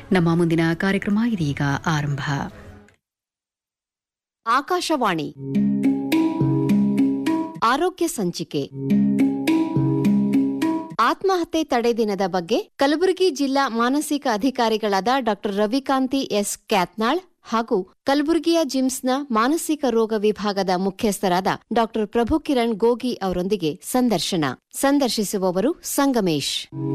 ನಮ್ಮ ಮುಂದಿನ ಕಾರ್ಯಕ್ರಮ ಇದೀಗ ಆರಂಭ ಆಕಾಶವಾಣಿ ಆರೋಗ್ಯ ಸಂಚಿಕೆ ಆತ್ಮಹತ್ಯೆ ತಡೆ ದಿನದ ಬಗ್ಗೆ ಕಲಬುರಗಿ ಜಿಲ್ಲಾ ಮಾನಸಿಕ ಅಧಿಕಾರಿಗಳಾದ ಡಾ ರವಿಕಾಂತಿ ಎಸ್ ಕ್ಯಾತ್ನಾಳ್ ಹಾಗೂ ಕಲಬುರಗಿಯ ಜಿಮ್ಸ್ನ ಮಾನಸಿಕ ರೋಗ ವಿಭಾಗದ ಮುಖ್ಯಸ್ಥರಾದ ಡಾ ಪ್ರಭು ಕಿರಣ್ ಗೋಗಿ ಅವರೊಂದಿಗೆ ಸಂದರ್ಶನ ಸಂದರ್ಶಿಸುವವರು ಸಂಗಮೇಶ್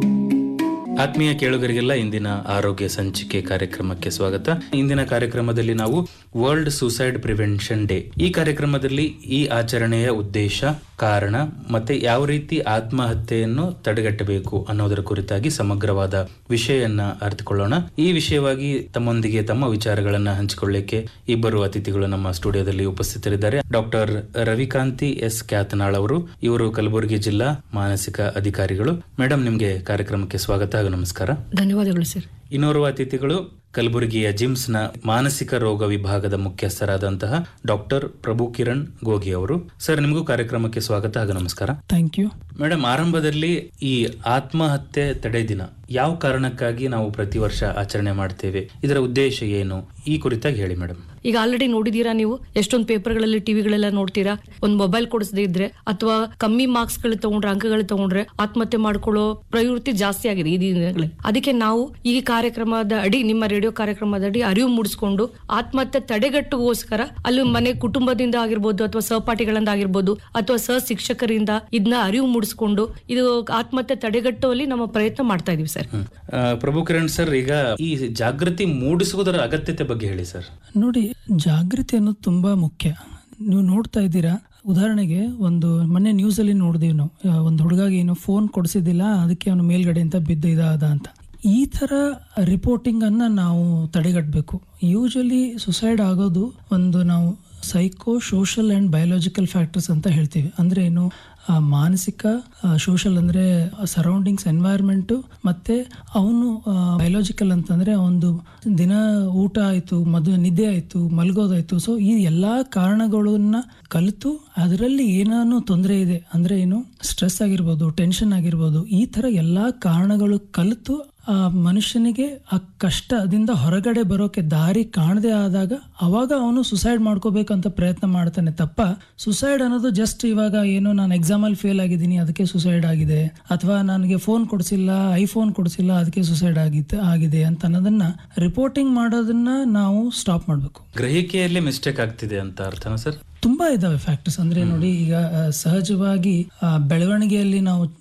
ಆತ್ಮೀಯ ಕೇಳುಗರಿಗೆಲ್ಲ ಇಂದಿನ ಆರೋಗ್ಯ ಸಂಚಿಕೆ ಕಾರ್ಯಕ್ರಮಕ್ಕೆ ಸ್ವಾಗತ ಇಂದಿನ ಕಾರ್ಯಕ್ರಮದಲ್ಲಿ ನಾವು ವರ್ಲ್ಡ್ ಸೂಸೈಡ್ ಪ್ರಿವೆನ್ಷನ್ ಡೇ ಈ ಕಾರ್ಯಕ್ರಮದಲ್ಲಿ ಈ ಆಚರಣೆಯ ಉದ್ದೇಶ ಕಾರಣ ಮತ್ತೆ ಯಾವ ರೀತಿ ಆತ್ಮಹತ್ಯೆಯನ್ನು ತಡೆಗಟ್ಟಬೇಕು ಅನ್ನೋದರ ಕುರಿತಾಗಿ ಸಮಗ್ರವಾದ ವಿಷಯವನ್ನ ಅರ್ಥಕೊಳ್ಳೋಣ ಈ ವಿಷಯವಾಗಿ ತಮ್ಮೊಂದಿಗೆ ತಮ್ಮ ವಿಚಾರಗಳನ್ನ ಹಂಚಿಕೊಳ್ಳಿಕ್ಕೆ ಇಬ್ಬರು ಅತಿಥಿಗಳು ನಮ್ಮ ಸ್ಟುಡಿಯೋದಲ್ಲಿ ಉಪಸ್ಥಿತರಿದ್ದಾರೆ ಡಾಕ್ಟರ್ ರವಿಕಾಂತಿ ಎಸ್ ಕ್ಯಾತನಾಳ್ ಅವರು ಇವರು ಕಲಬುರಗಿ ಜಿಲ್ಲಾ ಮಾನಸಿಕ ಅಧಿಕಾರಿಗಳು ಮೇಡಮ್ ನಿಮ್ಗೆ ಕಾರ್ಯಕ್ರಮಕ್ಕೆ ಸ್ವಾಗತ ಹಾಗೂ ನಮಸ್ಕಾರ ಧನ್ಯವಾದಗಳು ಸರ್ ಇನ್ನೋರ್ವ ಅತಿಥಿಗಳು ಕಲಬುರಗಿಯ ಜಿಮ್ಸ್ನ ಮಾನಸಿಕ ರೋಗ ವಿಭಾಗದ ಮುಖ್ಯಸ್ಥರಾದಂತಹ ಡಾಕ್ಟರ್ ಪ್ರಭು ಕಿರಣ್ ಗೋಗಿ ಅವರು ಸರ್ ನಿಮಗೂ ಕಾರ್ಯಕ್ರಮಕ್ಕೆ ಸ್ವಾಗತ ಹಾಗೂ ನಮಸ್ಕಾರ ಥ್ಯಾಂಕ್ ಯು ಮೇಡಮ್ ಆರಂಭದಲ್ಲಿ ಈ ಆತ್ಮಹತ್ಯೆ ತಡೆ ದಿನ ಯಾವ ಕಾರಣಕ್ಕಾಗಿ ನಾವು ಪ್ರತಿ ವರ್ಷ ಆಚರಣೆ ಮಾಡ್ತೇವೆ ಇದರ ಉದ್ದೇಶ ಏನು ಈ ಕುರಿತಾಗಿ ಹೇಳಿ ಮೇಡಮ್ ಈಗ ಆಲ್ರೆಡಿ ನೋಡಿದೀರಾ ನೀವು ಎಷ್ಟೊಂದು ಪೇಪರ್ಗಳಲ್ಲಿ ಟಿವಿಗಳೆಲ್ಲ ನೋಡ್ತೀರಾ ಒಂದು ಮೊಬೈಲ್ ಕೊಡಿಸದೇ ಇದ್ರೆ ಅಥವಾ ಕಮ್ಮಿ ಮಾರ್ಕ್ಸ್ ಗಳು ತಗೊಂಡ್ರೆ ಅಂಕಗಳು ತಗೊಂಡ್ರೆ ಆತ್ಮಹತ್ಯೆ ಮಾಡ್ಕೊಳ್ಳೋ ಪ್ರವೃತ್ತಿ ಜಾಸ್ತಿ ಆಗಿದೆ ಈ ದಿನಗಳಲ್ಲಿ ಅದಕ್ಕೆ ನಾವು ಈ ಕಾರ್ಯಕ್ರಮದ ಅಡಿ ನಿಮ್ಮ ರೇಡಿಯೋ ಕಾರ್ಯಕ್ರಮದ ಅಡಿ ಅರಿವು ಮೂಡಿಸ್ಕೊಂಡು ಆತ್ಮಹತ್ಯೆ ತಡೆಗಟ್ಟುಗೋಸ್ಕರ ಅಲ್ಲಿ ಮನೆ ಕುಟುಂಬದಿಂದ ಆಗಿರ್ಬೋದು ಅಥವಾ ಸಹಪಾಠಿಗಳಿಂದ ಆಗಿರ್ಬೋದು ಅಥವಾ ಸಹ ಶಿಕ್ಷಕರಿಂದ ಇದನ್ನ ಅರಿವು ಮೂಡಿಸ್ಕೊಂಡು ಇದು ಆತ್ಮಹತ್ಯೆ ತಡೆಗಟ್ಟುವಲ್ಲಿ ನಮ್ಮ ಪ್ರಯತ್ನ ಮಾಡ್ತಾ ಇದೀವಿ ಸರ್ ಹ್ಮ್. ಆ, ಪ್ರಭು ಕಿರಣ್ ಸರ್ ಈಗ ಈ ಜಾಗೃತಿ ಮೂಡಿಸುವುದರ ಅಗತ್ಯತೆ ಬಗ್ಗೆ ಹೇಳಿ ಸರ್ ನೋಡಿ ಜಾಗೃತಿ ಅನ್ನೋದು ತುಂಬಾ ಮುಖ್ಯ ನೀವು ನೋಡ್ತಾ ಇದ್ದೀರಾ ಉದಾಹರಣೆಗೆ ಒಂದು ಮೊನ್ನೆ ನ್ಯೂಸ್ ಅಲ್ಲಿ ನೋಡಿದೀವಿ ನಾವು ಆ, ಒಂದು ಹುಡುಗಾಗಿ ಏನೋ ಫೋನ್ ಕೊಡಿಸಿದಿಲ್ಲ ಅದಕ್ಕೆ ಅವನು ಮೇಲ್ಗಡೆಯಿಂದ ಬಿದ್ದು ಇದಾದ ಅಂತ ಈ ತರ ರಿಪೋರ್ಟಿಂಗ್ ಅನ್ನ ನಾವು ತಡೆಗಟ್ಟಬೇಕು ಯೂಶಲಿ ಸುಸೈಡ್ ಆಗೋದು ಒಂದು ನಾವು psycho social and biological factors ಅಂತ ಹೇಳ್ತೀವಿ ಅಂದ್ರೆ ಏನು ಆ, ಮಾನಸಿಕ ಸೋಷಲ್ ಅಂದ್ರೆ ಸರೌಂಡಿಂಗ್ಸ್ ಎನ್ವೈರ್ಮೆಂಟ್ ಮತ್ತೆ ಅವನು ಬಯೋಲಾಜಿಕಲ್ ಅಂತಂದ್ರೆ ಒಂದು ದಿನ ಊಟ ಆಯ್ತು ಮದು ನಿದ್ದೆ ಆಯ್ತು ಮಲಗೋದಾಯ್ತು ಸೊ ಈ ಎಲ್ಲಾ ಕಾರಣಗಳನ್ನ ಕಲಿತು ಅದರಲ್ಲಿ ಏನಾನು ತೊಂದರೆ ಇದೆ ಅಂದ್ರೆ ಏನು ಸ್ಟ್ರೆಸ್ ಆಗಿರ್ಬೋದು ಟೆನ್ಷನ್ ಆಗಿರ್ಬೋದು ಈ ತರ ಎಲ್ಲಾ ಕಾರಣಗಳು ಕಲಿತು ಆ ಮನುಷ್ಯನಿಗೆ ಆ ಕಷ್ಟದಿಂದ ಹೊರಗಡೆ ಬರೋಕೆ ದಾರಿ ಕಾಣದೆ ಆದಾಗ ಅವಾಗ ಅವನು ಸುಸೈಡ್ ಮಾಡ್ಕೋಬೇಕಂತ ಪ್ರಯತ್ನ ಮಾಡ್ತಾನೆ ತಪ್ಪ ಸುಸೈಡ್ ಅನ್ನೋದು ಜಸ್ಟ್ ಇವಾಗ ಏನು ನಾನು ಎಕ್ಸಾಮ್ ಅಲ್ಲಿ ಫೇಲ್ ಆಗಿದ್ದೀನಿ ಅದಕ್ಕೆ ಸುಸೈಡ್ ಆಗಿದೆ ಅಥವಾ ನನಗೆ ಫೋನ್ ಕೊಡಿಸಿಲ್ಲ ಐಫೋನ್ ಕೊಡಿಸಿಲ್ಲ ಅದಕ್ಕೆ ಸುಸೈಡ್ ಆಗಿತ್ತು ಆಗಿದೆ ಅಂತ ಅನ್ನೋದನ್ನ ರಿಪೋರ್ಟಿಂಗ್ ಮಾಡೋದನ್ನ ನಾವು ಸ್ಟಾಪ್ ಮಾಡಬೇಕು ಗ್ರಹಿಕೆಯಲ್ಲಿ ಮಿಸ್ಟೇಕ್ ಆಗ್ತಿದೆ ಅಂತ ಅರ್ಥನಾ ಸರ್ ತುಂಬಾ ಇದಾವೆ ಫ್ಯಾಕ್ಟರ್ಸ್ ಅಂದ್ರೆ ನೋಡಿ ಈಗ ಆ, ಸಹಜವಾಗಿ ಆ, ಬೆಳವಣಿಗೆಯಲ್ಲಿ ನಾವು